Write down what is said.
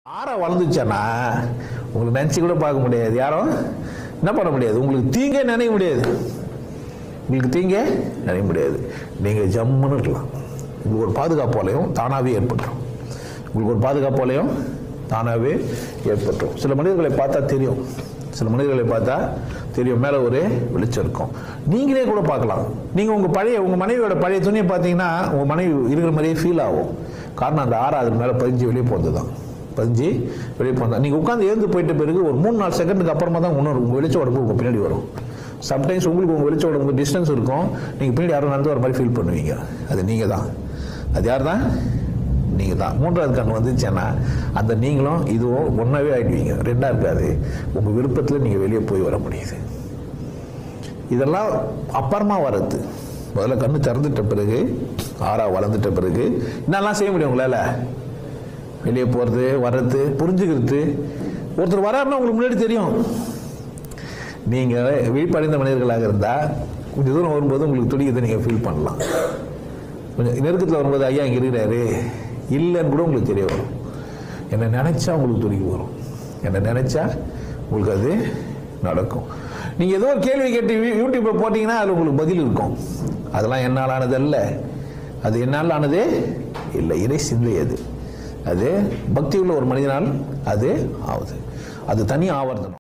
ஆறா வளர்ந்துச்சானா உங்களுக்கு நினச்சி கூட பார்க்க முடியாது யாரும் என்ன பண்ண முடியாது உங்களுக்கு தீங்கே நினைக்க முடியாது உங்களுக்கு தீங்கே நினைக்க முடியாது நீங்கள் ஜம்முன்னு இருக்கலாம் உங்களுக்கு ஒரு பாதுகாப்பு வலையும் தானாகவே ஏற்பட்டுரும் உங்களுக்கு ஒரு பாதுகாப்பு வலையும் தானாகவே ஏற்பட்டுரும் சில மனிதர்களை பார்த்தா தெரியும் சில மனிதர்களை பார்த்தா தெரியும் மேலே ஒரு வெளிச்சம் இருக்கும் நீங்களே கூட பார்க்கலாம் நீங்கள் உங்கள் பழைய உங்கள் மனைவியோட பழைய துணியை பார்த்தீங்கன்னா உங்கள் மனைவி இருக்கிற மாதிரியே ஃபீல் ஆகும் காரணம் அந்த ஆறு அது மேலே பதிஞ்சு வெளியே போகிறது தான் பதிஞ்சு வெளியே போனதா நீங்கள் உட்காந்து எழுந்து போயிட்ட பிறகு ஒரு மூணு நாலு செகண்டுக்கு அப்புறமா தான் உணரும் உங்கள் வெளிச்ச உடம்பு உங்கள் பின்னாடி வரும் சம்டைம்ஸ் உங்களுக்கு உங்கள் வெளிச்ச உடம்பு டிஸ்டன்ஸ் இருக்கும் நீங்கள் பின்னாடி யாரும் நடந்து வர மாதிரி ஃபீல் பண்ணுவீங்க அது நீங்கள் தான் அது யார் தான் நீங்கள் தான் மூன்றாவது கண் வந்துச்சுன்னா அந்த நீங்களும் இதுவும் ஒன்றாவே ஆகிடுவீங்க ரெண்டாக இருக்காது உங்கள் விருப்பத்தில் நீங்கள் வெளியே போய் வர முடியுது இதெல்லாம் அப்புறமா வர்றது முதல்ல கண்ணு திறந்துட்ட பிறகு ஆறா வளர்ந்துட்ட பிறகு என்னெல்லாம் செய்ய முடியும் உங்களால் வெளியே போகிறது வர்றது புரிஞ்சுக்கிறது ஒருத்தர் வராருன்னா உங்களுக்கு முன்னாடி தெரியும் நீங்கள் விழிப்படைந்த மனிதர்களாக இருந்தால் கொஞ்சம் தூரம் வரும்போது உங்களுக்கு துடிக்கிறதை நீங்கள் ஃபீல் பண்ணலாம் கொஞ்சம் நெருக்கத்தில் வரும்போது ஐயா இங்கே இருக்கிறாரு இல்லைன்னு கூட உங்களுக்கு தெரிய வரும் என்னை நினச்சா உங்களுக்கு துடிக்க வரும் என்னை நினச்சா உங்களுக்கு அது நடக்கும் நீங்கள் ஏதோ ஒரு கேள்வி கேட்டு யூ- யூடியூப்பில் போட்டிங்கன்னா அதில் உங்களுக்கு பதில் இருக்கும் அதெல்லாம் என்னால் ஆனது அல்ல அது என்னால் ஆனதே இல்லை இறை சிந்தை அது அது பக்தி உள்ள ஒரு மனிதனால் அது ஆகுது அது தனி ஆவர்த்தனம்